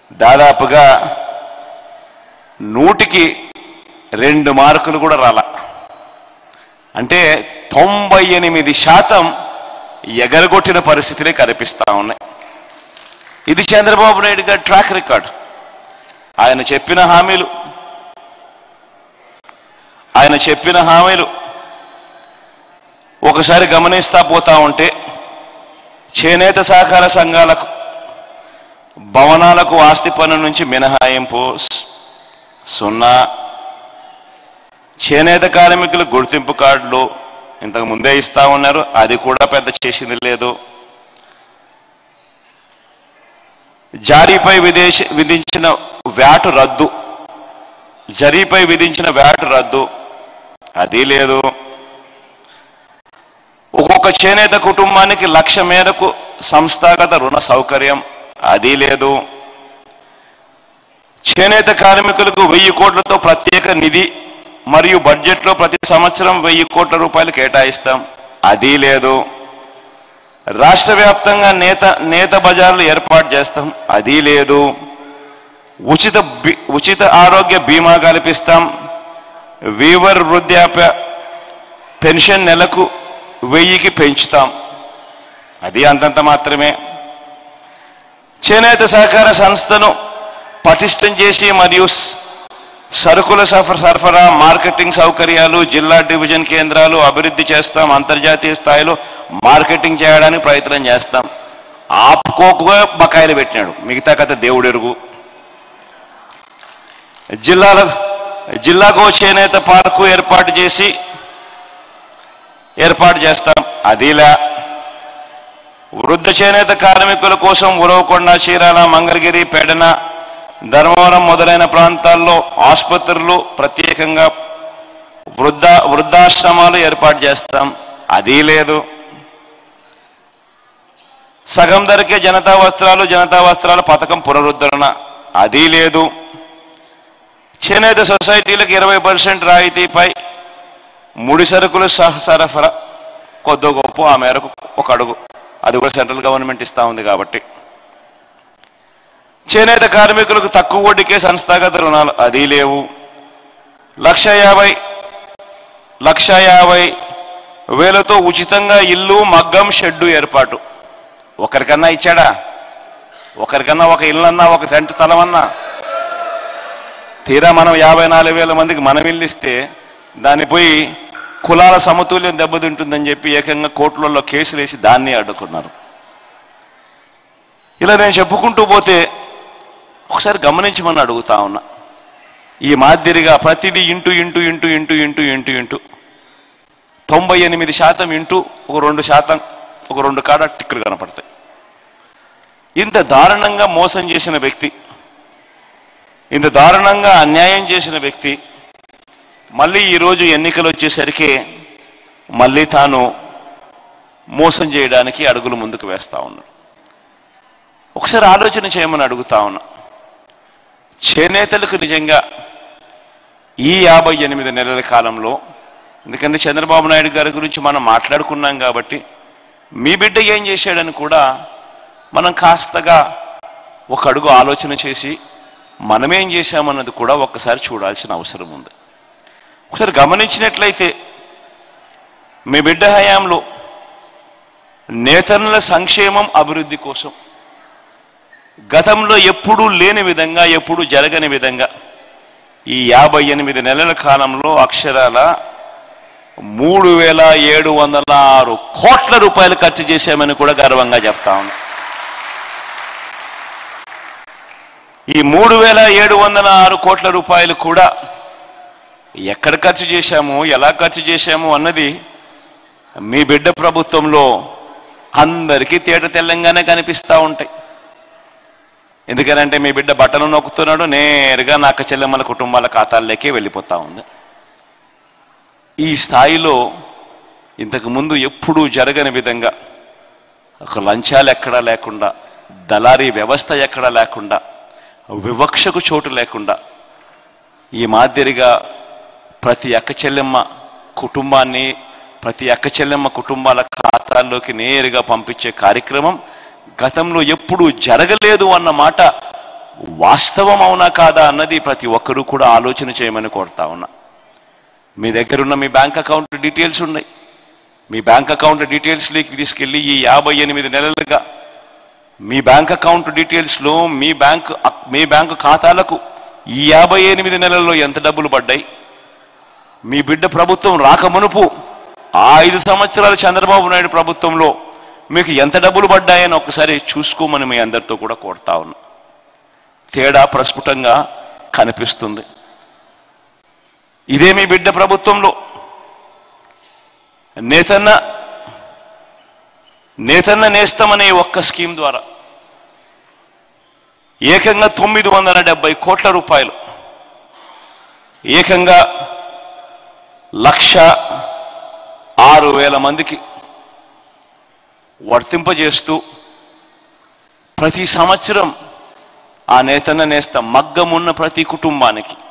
దాదాపుగా నూటికి రెండు మార్కులు కూడా రాల అంటే తొంభై ఎనిమిది శాతం ఎగరగొట్టిన పరిస్థితులే కనిపిస్తా ఉన్నాయి ఇది చంద్రబాబు నాయుడు గారి ట్రాక్ రికార్డ్ ఆయన చెప్పిన హామీలు ఆయన చెప్పిన హామీలు ఒకసారి గమనిస్తా పోతా ఉంటే చేనేత సహకార సంఘాలకు భవనాలకు ఆస్తి పన్ను నుంచి మినహాయింపు స్- సున్నా చేనేత కార్మికుల గుర్తింపు కార్డులు ఇంతకు ముందే ఇస్తా ఉన్నారు అది కూడా పెద్ద చేసింది లేదు జారీపై విదేశీ విధించిన వ్యాటు రద్దు జరీపై విధించిన వ్యాటు రద్దు అది లేదు ఒక్కొక్క చేనేత కుటుంబానికి లక్ష మేరకు సంస్థాగత రుణ సౌకర్యం అది లేదు చేనేత కార్మికులకు వెయ్యి కోట్లతో ప్రత్యేక నిధి మరియు బడ్జెట్లో ప్రతి సంవత్సరం వెయ్యి కోట్ల రూపాయలు కేటాయిస్తాం అది లేదు రాష్ట్ర వ్యాప్తంగా నేత నేత బజార్లు ఏర్పాటు చేస్తాం అది లేదు ఉచిత బి- ఉచిత ఆరోగ్య బీమా కల్పిస్తాం వీవర్ వృద్ధాప్య పెన్షన్ నెలకు వెయ్యికి పెంచుతాం అది అంతంత మాత్రమే చేనేత సహకార సంస్థను పటిష్టం చేసి మరియు స- సరుకుల సఫ- సరఫరా మార్కెటింగ్ సౌకర్యాలు జిల్లా డివిజన్ కేంద్రాలు అభివృద్ధి చేస్తాం అంతర్జాతీయ స్థాయిలో మార్కెటింగ్ చేయడానికి ప్రయత్నం చేస్తాం ఆపుకోకుగా బకాయిలు పెట్టినాడు మిగతా కథ దేవుడు ఎరుగు జిల్లాల జిల్లాకు చేనేత పార్కు ఏర్పాటు చేసి ఏర్పాటు చేస్తాం అదిలా వృద్ధ చేనేత కార్మికుల కోసం ఉరవకొండ చీరాల మంగళగిరి పెడన ధర్మవరం మొదలైన ప్రాంతాల్లో ఆసుపత్రులు ప్రత్యేకంగా వృద్ధ వృద్ధాశ్రమాలు ఏర్పాటు చేస్తాం అది లేదు సగం ధరకే జనతా వస్త్రాలు జనతా వస్త్రాల పథకం పునరుద్ధరణ అది లేదు చేనేత సొసైటీలకు ఇరవై పర్సెంట్ రాయితీపై ముడి సరుకుల సహ సరఫరా కొద్ది గొప్ప ఆ మేరకు ఒక అడుగు అది కూడా సెంట్రల్ గవర్నమెంట్ ఇస్తా ఉంది కాబట్టి చేనేత కార్మికులకు తక్కువ వడ్డీకే సంస్థాగత రుణాలు అది లేవు లక్ష యాభై లక్ష యాభై వేలతో ఉచితంగా ఇల్లు మగ్గం షెడ్డు ఏర్పాటు ఒకరికన్నా ఇచ్చాడా ఒకరికన్నా ఒక ఇల్లన్నా ఒక సెంటు స్థలం అన్నా తీరా మనం యాభై నాలుగు వేల మందికి మనం ఇల్లు ఇస్తే దాన్ని పోయి కులాల సమతుల్యం దెబ్బతింటుందని చెప్పి ఏకంగా కోర్టులలో కేసులు వేసి దాన్ని అడ్డుకున్నారు ఇలా నేను చెప్పుకుంటూ పోతే ఒకసారి గమనించమని అడుగుతా ఉన్నా ఈ మాదిరిగా ప్రతిదీ into into into into into into into తొంభై ఎనిమిది శాతం ఇంటూ ఒక రెండు శాతం ఒక రెండు కాడ టిక్కులు కనపడతాయి ఇంత దారుణంగా మోసం చేసిన వ్యక్తి ఇంత దారుణంగా అన్యాయం చేసిన వ్యక్తి మళ్ళీ ఈరోజు ఎన్నికలు వచ్చేసరికి మళ్ళీ తాను మోసం చేయడానికి అడుగులు ముందుకు వేస్తా ఉన్నాడు ఒకసారి ఆలోచన చేయమని అడుగుతా ఉన్నా చేనేతలకు నిజంగా ఈ యాభై ఎనిమిది నెలల కాలంలో ఎందుకంటే చంద్రబాబు నాయుడు గారి గురించి మనం మాట్లాడుకున్నాం కాబట్టి మీ బిడ్డ ఏం చేశాడని కూడా మనం కాస్తగా ఒక అడుగు ఆలోచన చేసి మనమేం చేశామన్నది కూడా ఒక్కసారి చూడాల్సిన అవసరం ఉంది ఒకసారి గమనించినట్లయితే మీ బిడ్డ హయాంలో నేతనుల సంక్షేమం అభివృద్ధి కోసం గతంలో ఎప్పుడూ లేని విధంగా ఎప్పుడూ జరగని విధంగా ఈ యాభై ఎనిమిది నెలల కాలంలో అక్షరాల మూడు వేల ఏడు వందల ఆరు కోట్ల రూపాయలు ఖర్చు చేశామని కూడా గర్వంగా చెప్తా ఉన్నాం ఈ మూడు వేల ఏడు వందల ఆరు కోట్ల రూపాయలు కూడా ఎక్కడ ఖర్చు చేశాము ఎలా ఖర్చు చేశాము అన్నది మీ బిడ్డ ప్రభుత్వంలో అందరికీ తేట తెల్లంగానే కనిపిస్తూ ఉంటాయి ఎందుకనంటే మీ బిడ్డ బట్టలు నొక్కుతున్నాడు నేరుగా నాక చెల్లెమ్మల కుటుంబాల ఖాతాల్లోకే వెళ్ళిపోతా ఉంది ఈ స్థాయిలో ఇంతకు ముందు ఎప్పుడూ జరగని విధంగా ఒక లంచాలు ఎక్కడా లేకుండా దళారీ వ్యవస్థ ఎక్కడా లేకుండా వివక్షకు చోటు లేకుండా ఈ మాదిరిగా ప్రతి అక్క చెల్లెమ్మ కుటుంబాన్ని ప్రతి అక్క చెల్లెమ్మ కుటుంబాల ఖాతాల్లోకి నేరుగా పంపించే కార్యక్రమం గతంలో ఎప్పుడూ జరగలేదు అన్న మాట వాస్తవం అవునా కాదా అన్నది ప్రతి ఒక్కరూ కూడా ఆలోచన చేయమని కోరుతా ఉన్నా మీ దగ్గర ఉన్న మీ బ్యాంక్ అకౌంట్ డీటెయిల్స్ ఉన్నాయి మీ బ్యాంక్ అకౌంట్ డీటెయిల్స్లోకి తీసుకెళ్ళి ఈ యాభై ఎనిమిది నెలలుగా మీ బ్యాంక్ అకౌంట్ డీటెయిల్స్లో మీ బ్యాంక్ మీ బ్యాంకు ఖాతాలకు ఈ యాభై ఎనిమిది నెలల్లో ఎంత డబ్బులు పడ్డాయి మీ బిడ్డ ప్రభుత్వం రాకమునుపు ఆ ఐదు సంవత్సరాలు చంద్రబాబు నాయుడు ప్రభుత్వంలో మీకు ఎంత డబ్బులు పడ్డాయని ఒకసారి చూసుకోమని మీ అందరితో కూడా కోరుతా ఉన్నా తేడా ప్రస్ఫుటంగా కనిపిస్తుంది ఇదే మీ బిడ్డ ప్రభుత్వంలో నేతన్న నేతన్న నేస్తమనే ఒక్క స్కీమ్ ద్వారా ఏకంగా తొమ్మిది వందల డెబ్బై కోట్ల రూపాయలు ఏకంగా లక్ష ఆరు వేల మందికి వర్తింపజేస్తూ ప్రతి సంవత్సరం ఆ నేతన్న నేస్త మగ్గమున్న ప్రతి కుటుంబానికి